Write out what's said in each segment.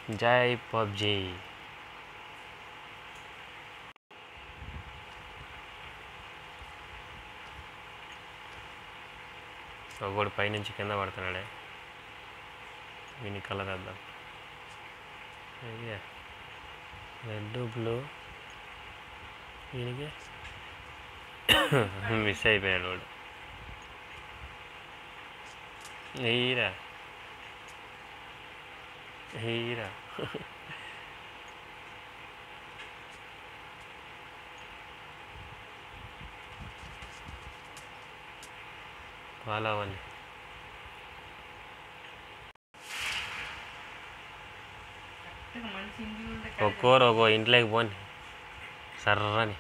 జై పబ్జీ ఒకడు పైనుంచి కింద పడుతున్నాడే వీని కలర్ వేద్దాం అయ్యా రెడ్ బ్లూ వీనికి మిస్ అయిపోయాడు వాడు హీరా హీరా ఫాలో అవ్వండి మంచి ఇంటి ఉంటే ఒక్కోరు ఒక్కో ఇంట్లోకి పోండి సర్రని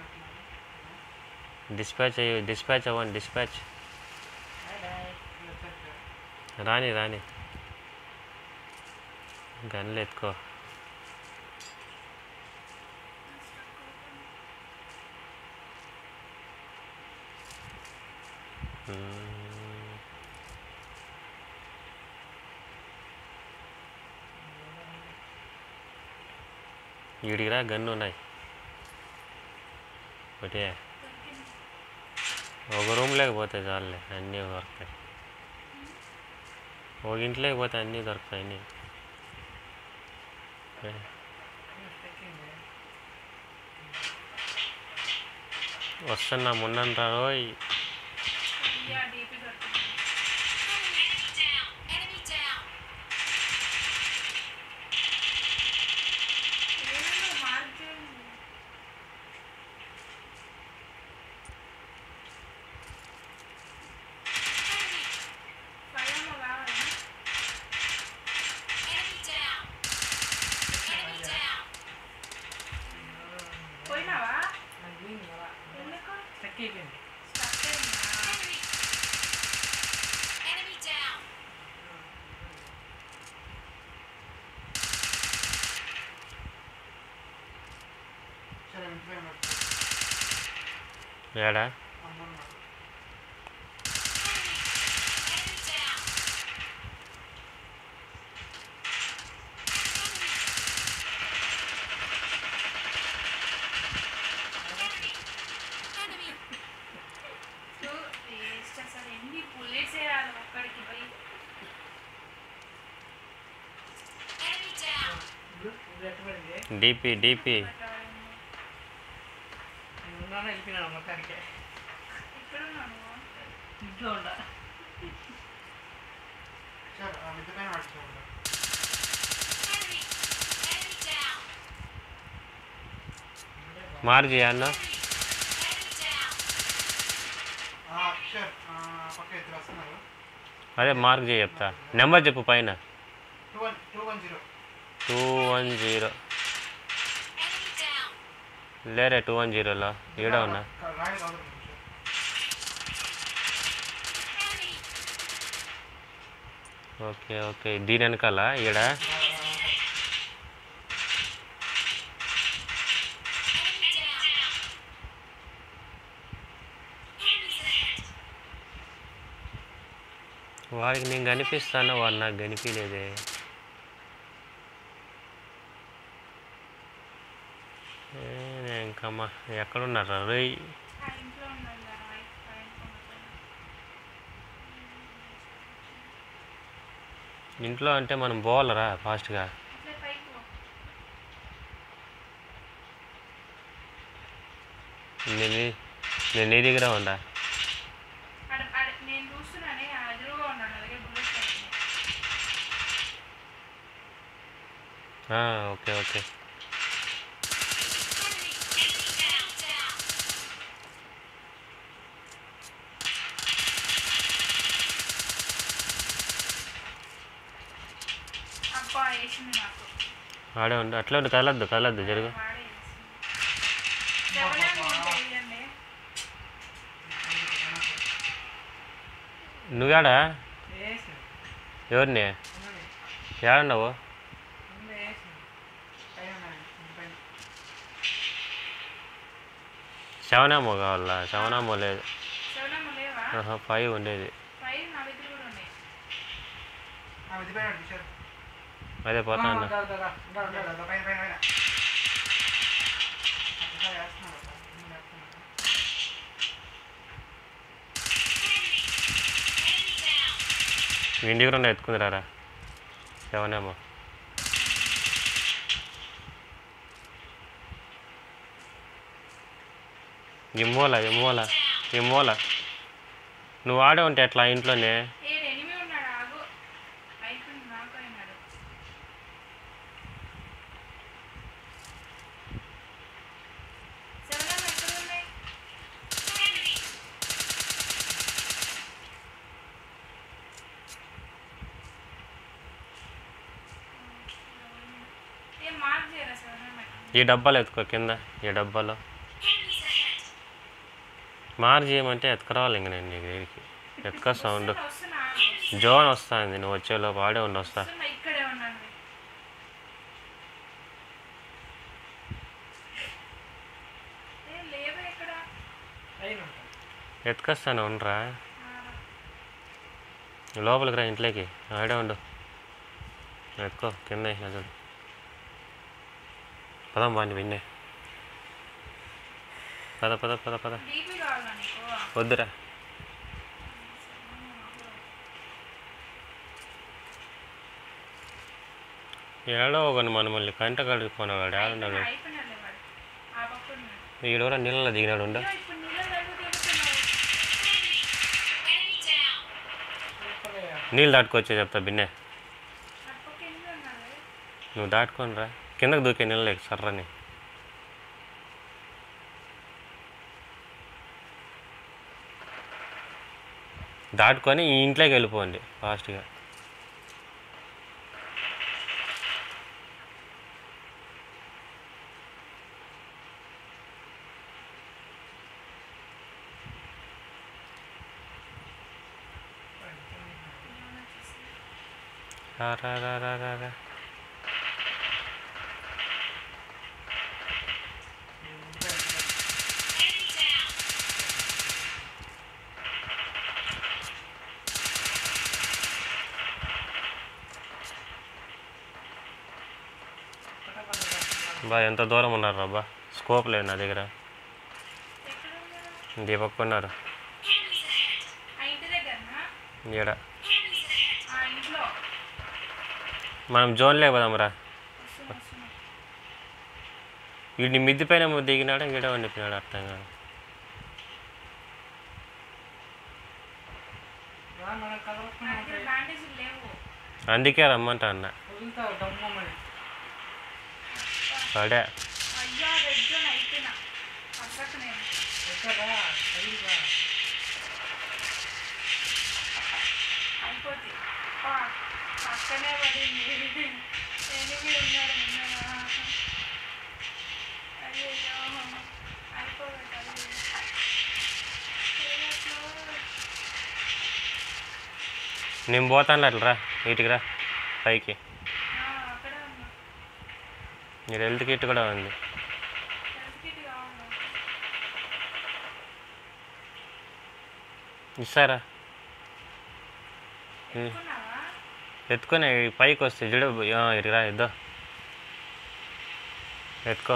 డిస్పాచ్ అయ్యి డిస్పాచ్ అవ్వండి డిస్పాచ్ రాని రాని గన్లు ఎత్తుకో మ్మ్. ఈడికిరా గన్ను ఉన్నాయి ఒకటే ఒక రూమ్ లేకపోతే చాలులే అన్నీ దొరుకుతాయి ఒక ఇంట్లోకి పోతే అన్నీ దొరుకుతాయి అన్నీ ఏ, వస్తున్నా మున్నంతా రోయ్ Enemy down! Enemy down! Enemy down! Enemy down! పోయినావా అది ఇలా ఎందుకు స్టక్ అయిపోయింది స్టక్ అయిందా Enemy! Enemy down! సరే ఇంట్లో ఏడా Enemy! Enemy down! Enemy! Enemy! Waste అసలు ఎన్ని బుల్లెట్స్ వేయాలి ఒక్కడికి పోయి Enemy down! ఇప్పుడు ఇప్పుడు ఎట్టుబడింది డిపి డిపి నేను ఉన్నాను వెళ్ళిపోయినాను మొత్తానికి ఎక్కడున్నాను ఇంట్లో ఉండా Enemy! Enemy down! మార్జీ అన్న Enemy down! పక్క ఇద్దరు వస్తున్నారు అదే మార్క్ చేయి చెప్తా నెంబర్ చెప్పు పైన two one two one zero two one zero Enemy down! లేరే టూ వన్ జీరోలో ఈడ ఉన్నా రాయల్ కాదు Enemy! ఓకే ఓకే దీని వెనకాల ఈడ Enemy down! Enemies ahead! వాడికి నేను కనిపిస్తాను వాడు నాకు కనిపించలేదే ఏ, నేను ఇంకమ్మా ఎక్కడున్నారా రేయ్ ఆ ఇంట్లో ఉన్నాను రా, వైఫ్ పైన కొనుక్కోను. ఇంట్లో అంటే మనం పోవాలరా ఫాస్ట్గా అట్లే పైకి పో. నేను నీ- నేను నీ దగ్గర ఉందా ఆడ ఆడ నేను చూస్తున్నానే ఆ ఎదురుగా ఉన్నాను నా దగ్గర బుల్లెట్స్ పడుతున్నాయి ఆ, okay okay Enemy! Enemy down! down! అబ్బా వేసింది నాకు ఆడే ఉండు అట్లా ఉండి కదలద్దు కదలద్దు జరుగు వాడే వేసింది సెవెన్ ఉంటే వేయండి నువ్వేడా వేసిన ఎవరిని ఉన్నది ఏడున్నావు ఉంది వేసిన పైన ఉన్నాయి పైన శవనామో కావాలా శవనామో లేదు సెవెన్ లేవా ఆహా, ఫైవ్ ఉండేది ఫైవ్ నా దగ్గర కూడా ఉన్నాయి ఆ విధిపోయినాడు విషయం అదే పోతా అన్న దా, దా, దా. ఉండు, ఉండు, ఉండు, పైన పైన పైన అట్లా వేస్తున్నాడు అట్లా. ముందు వేస్తున్నాడు. Enemy down. మీ ఇంటికి రెండు ఎత్తుకుంది రారా ఎవనేమో ఇమ్మోల ఇమ్మోల ఇమ్మోల నువ్వు ఆడే ఉంటే ఎట్లా ఇంట్లోనే ఏడు ఎనిమిది ఉన్నాడు ఆగు అయిపోయింది నాకు అయినాడు సెవెన్ ఎక్కడ ఉన్నాయి Enemy. ఏం మార్క్ చేయరా సెవెన్ ఈ డబ్బాలు ఎత్తుకో కింద ఈ డబ్బాలో Enemies ahead. మార్ చేయమంటే ఎత్తుకురావాలి ఇంక నేను నీ దగ్గరికి ఎత్తుక సౌండ్ వస్తున్నా జోన్ వస్తుంది నువ్వు వచ్చేలోపు ఆడే ఉండి వస్తా వస్తున్నా ఇక్కడే ఉన్నాను ఏ లేవా ఇక్కడ పైన ఉంటాడు. ఎత్తుకొస్తాను ఉండరా ఆ, లోపలికి రా ఇంట్లోకి ఆడే ఉండు ఎత్తుకో కింద వేసిన చూడు పదం బాండి విన్నే పద పద పద పద డీపీ కావాలా నీకు వద్దురా ఏడో ఒకని మన మళ్ళీ కంట కడుక్కున్నాడు ఏడున్నాడు అయిపోయినాడులే వాడు ఆ పక్క ఉన్నాడు ఈడోరా నీళ్ళలో దిగినాడు ఉండు అయ్యో, ఇప్పుడు నీళ్ళ దగ్గర తిరుగుతున్నావు Enemy down. సూపర్గా. నీళ్ళు దాటుకొచ్చే చెప్తా బిన్నే ఆ పక్క ఎనిమిది ఉన్నాడు నువ్వు దాటుకొని రా కిందకు దూకే నీళ్ళకి సర్రని దాటుకొని ఈ ఇంట్లోకి వెళ్ళిపోండి ఫాస్ట్గా రా రా రా రా రా రా Enemy down. బా ఎంత దూరం ఉన్నారు రాబా స్కోప్ లేదు నా దగ్గర ఎక్కడ ఉన్నాడు ఇంటి పక్క ఉన్నారు Enemies ahead. ఆ ఇంటి దగ్గరనా ఈడ Enemies ahead. ఆ ఇంట్లో మనం జోన్లే పోదాంరా వస్తున్నా వస్తున్నా వీడిని మిద్ది పైన దిగినాడు ఈడ వండిపోయినాడు అర్థం కాదు రా, మనం నా కలవకుండా దగ్గర ఉంటాయి. బ్యాండేజీలు లేవు అందుకే రమ్మంటా అన్న వదులుతావు డమ్మమ్మని. పడే అయ్యా రెడ్ జోన్ అయిపోయినా అసలు నేను ఎక్కడ్రా? సైడ్కి రా. అయిపోద్ది పా, పక్కనే పడింది ఎనిమిది ఉన్నాడు ఉన్నాడా అయ్యో అయిపోగట్టాలి నేను పోతాను అట్లా రా వీటికి రా పైకి అక్కడే ఉన్నా మీరు హెల్త్ కిట్ కూడా ఉంది హెల్త్ కిట్ కావాలి ఇస్తారా ఉమ్. కొన్నావా ఎత్తుకొని పైకి వస్తే చూడు ఆ, ఇటు రా ఇద్దో ఎత్తుకో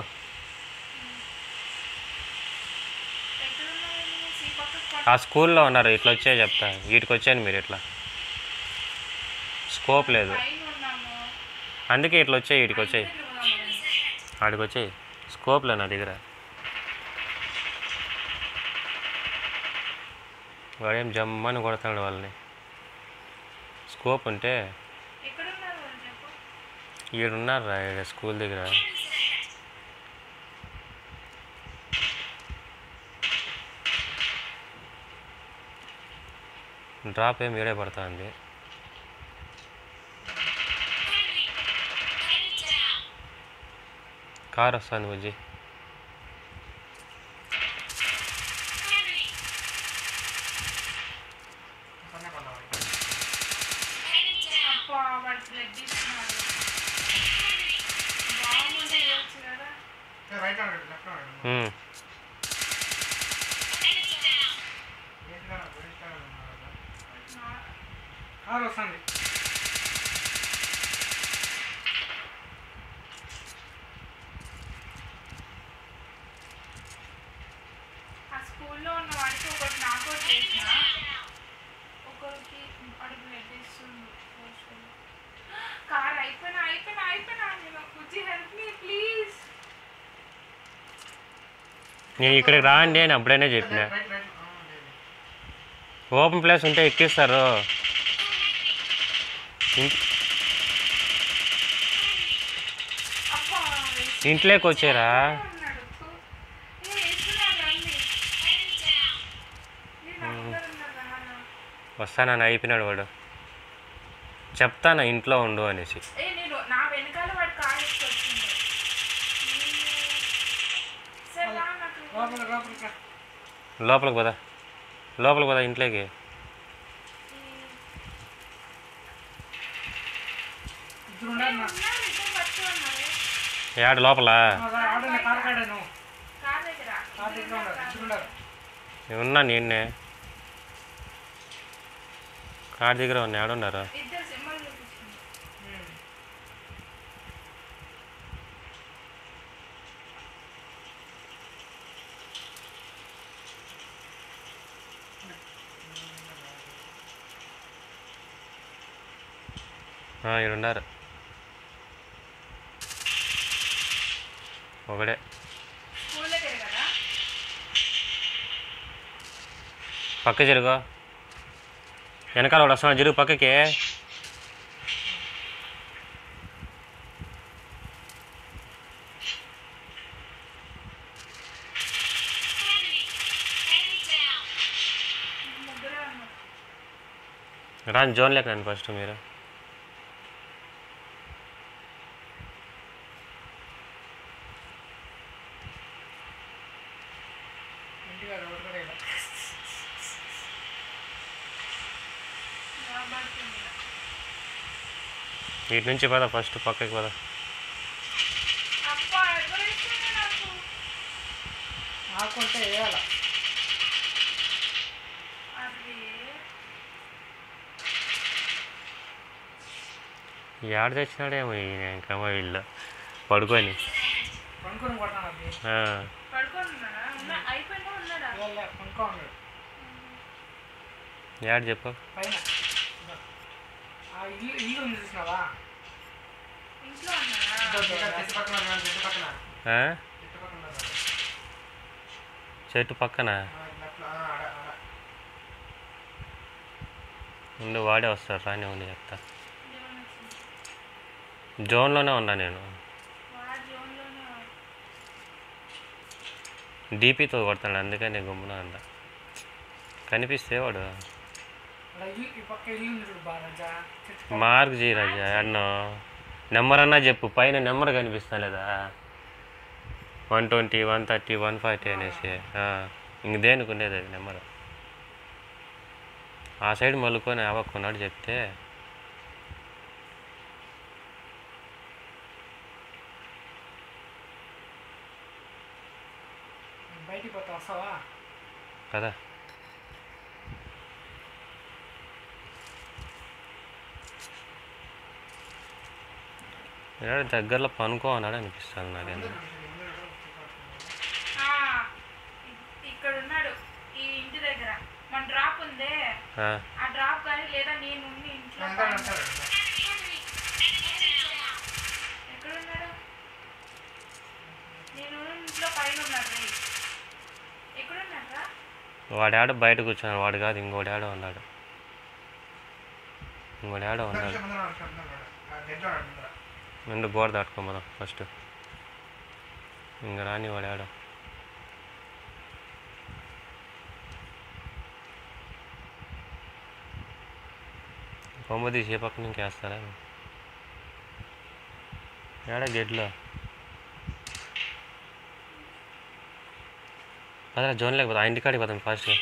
ఎక్కడున్నావు సీ పక్కకు ఆ స్కూల్లో ఉన్నారు ఇట్లా వచ్చే చెప్తా వీటికి వచ్చాను మీరు ఇట్లా స్కోప్ లేదు పైన ఉన్నాము అందుకే ఇట్లా వచ్చాయి వీటికి వచ్చాయి ఇంటి దగ్గర పోదాం మరి. ఆడికి వచ్చాయి స్కోప్ లేదు నా దగ్గర వాడేం జమ్మని కొడతాడు వాళ్ళని స్కోప్ ఉంటే ఎక్కడున్నారు వాళ్ళు చెప్పు ఈడున్నారు రా ఈడ స్కూల్ దగ్గర Enemies ahead. డ్రాప్ ఏం ఈడే పడుతుంది Enemy. Enemy down. కార్ వస్తుంది బుజ్జి Enemy. పక్కనే పడ్డావు. Enemy down. అబ్బా వాడు బ్లడ్ ఇస్తున్నాడు Enemy. బాగుంది చేయొచ్చు కదా ఏ, రైట్ హ్యాండ్ పెట్టు, లెఫ్ట్ హ్యాండ్ పెట్టు. ఉమ్. Enemy down. ఏంటిరా, వెయిట్ హ్యాండ్ ఉన్నారు కదా. నా- కారు వస్తుంది వేసి ఒకటి నాకు చేసిన ఒకరికి అడుగు పెట్టేస్తుంది కార్ అయిపోయినా అయిపోయినా అయిపోయినా నేను కుర్చీ హెల్ప్ మీ ప్లీజ్ నేను ఇక్కడికి రాండి అని అప్పుడైనా చెప్పిన రైట్ రైట్ రైట్ ఆ, లేదు. ఓపెన్ ప్లేస్ ఉంటే ఎక్కిస్తారు ఇన్- అబ్బా ఇంట్లోకి వచ్చారా ఉన్నాడు థు. ఏ వేస్తున్నాడు రండి Enemy down. నేను అందరు ఉన్నారు రానా వస్తానని అయిపోయినాడు వాడు చెప్తాను ఇంట్లో ఉండు అనేసి ఏ నేను నా వెనకాల వాడు కార్ ఎక్కొచ్చింది సరే రా నాకు లోపల లోపలికి రా. లోపలికి పదా లోపలికి పదా ఇంట్లోకి ఇద్దరు ఉండాలి నా. ఉన్నారు ఇద్దరు పట్టు ఉన్నారు ఏడు లోపల ఆ, రా, ఆడండి, కారు కాడే నువ్వు. కార్ దగ్గర కారు దగ్గర ఉండాలి, ఇద్దరు ఉండాలి. ఉన్నా నేనే కార్ దగ్గర ఉన్నా ఏడున్నారు ఇద్దరు సింబల్ చూపించింది ఉమ్. ఉన్నారు ఒకడే స్కూల్ దగ్గర కదా పక్క జరుగు వెనకాల వాడు వస్తున్నాడు జరుగు పక్కకి Enemy. Enemy down. ముగ్గురే ఉన్నారు రాని జోన్ లేకండి ఫస్ట్ మీరు ఇంటికాడ ఒకటి కూడా ఇలా. రాబడుతుంది వీటి నుంచి పద ఫస్ట్ పక్కకి పద అప్ప ఎవరైతే నాకు ఆకుంటే వేయాల అది ఏడ తెచ్చినాడేమో ఇంకమ్మ వీళ్ళు పడుకొని పనుకొని కొట్టాను అది ఆ, పడుకొని ఉన్నాడా ఉన్నా అయిపోయినా ఉన్నాడా లే, లే, పనుకో ఉన్నాడు ఏడ చెప్పు పైన ఇదో. ఆ ఇల్లు ఇల్లు ఉంది చూసినావా ఇంట్లో ఉన్నాడా చెట్టు పక్కన ఉన్నాడు, చెట్టు పక్కన ఆ? చెట్టు పక్కన ఉన్నాడు. చెట్టు పక్కన ఆ, ఇట్లా, ఆ, ఆడ, ఆడ. ఉండి వాడే వస్తాడు రాని ఉండి చెప్తా జోన్ వచ్చింది జోన్లోనే ఉన్నా నేను వాడు జోన్లోనే డీపీతో కొడతాడు అందుకని గుమ్మున అంట కనిపిస్తే వాడు ఆడ ఇల్లు ఈ పక్క ఇల్లు ఉంది చూడు బా రాజా చెట్టు పక్కన. మార్క్ చేయి రాజా అన్నో నెంబర్ అన్నా చెప్పు పైన నెంబర్ కనిపిస్తా లేదా one twenty one thirty one forty అనేసి ఆ, ఇంక దేనికి ఉండేది అది నెంబర్ ఆ సైడ్ మలుకొని అవ్వకున్నాడు చెప్తే బయటికి పోతా వస్తావా కదా ఏడ దగ్గరలో పనుకో అన్నాడు అనిపిస్తుంది నాకేందో ఆ, ఇ- ఇక్కడ ఉన్నాడు ఈ ఇంటి దగ్గర మన డ్రాప్ ఉందే ఆ, ఆ డ్రాప్ కానీ లేదా నేను ఉండి ఇంట్లో అంతా పైన- అంటారు Enemy. Enemy down. ఎక్కడ ఉన్నాడు నేను ఇంట్లో పైన ఉన్నాడు రే ఎక్కడ ఉన్నారా వాడాడో బయట కూర్చున్నాడు వాడు కాదు ఇంకోడాడో ఉన్నాడు ఇంకోడాడో ఉన్నాడు ముందు గోడ దాటుకోమదాం ఫస్ట్ ఇంకా రాని వాడాడో కొమ్మ తీసి ఏ పక్కన ఇంకేస్తారా ఏడా గెడ్లో పదరా జోన్ లేకపోతే ఆ ఇంటికాడికి పోతాం ఫాస్ట్గా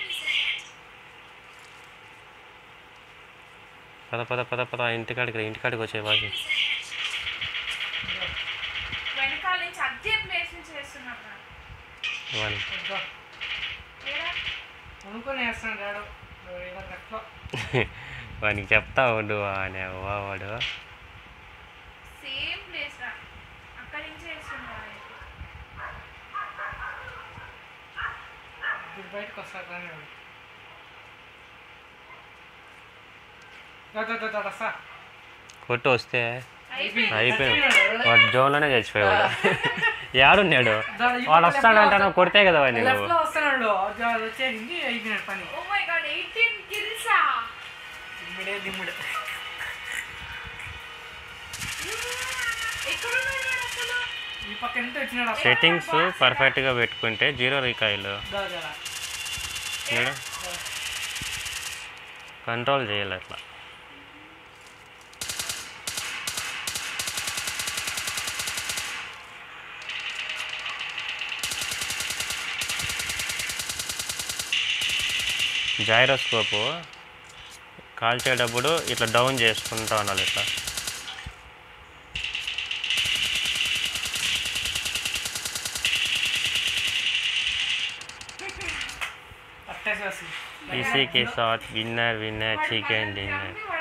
పద పద పద పద ఆ ఇంటికాడికి రా, ఇంటికాడికి వచ్చే ఫాస్ట్ వెనకాల నుంచి అదే ప్లేస్ నుంచి వేస్తున్నాడు రా. వాని ఏడా అనుకొని వేస్తాను డాడు ఇలా గట్లో వానికి చెప్తా ఉండు అని అవ్వ వాడు సేమ్ ప్లేస్ రా అక్కడి నుంచి వేస్తున్నాడు ఇప్పుడు బయటకు వస్తాడు రాని వాడు దా, దా, దా, దా, దా, సా. కొట్టు వస్తే అయిపోయింది అయిపోయాడు వాడు జోన్లోనే చచ్చిపోయాడు ఏడున్నాడు దా, ఈ వాడు పక్క వస్తాడంటే left కొడితే కదా వాడిని లెఫ్ట్ నువ్వు లో వస్తున్నాడు అది అది వచ్చేసింది అయిపోయినాడు పని ఓ మై గాడ్ ఎయిటీన్ కిల్సా దిమ్మిడే దిమ్మిడే ఎక్కడ ఉన్నాడు వాడు అసలు ఈ పక్క ఎంత వచ్చినాడు అప్పుడు సెట్టింగ్స్ పర్ఫెక్ట్గా పెట్టుకుంటే జీరో రికాయిలు దా, దా, దా. చూడు కంట్రోల్ చేయాలి అట్లా జైరోస్కోపు కాల్చేటప్పుడు ఇట్లా డౌన్ చేసుకుంటా ఉండాలి ఇట్లా అట్టేసేసి इसी के साथ विनर विनर चिकन डिनर చంపి వాడు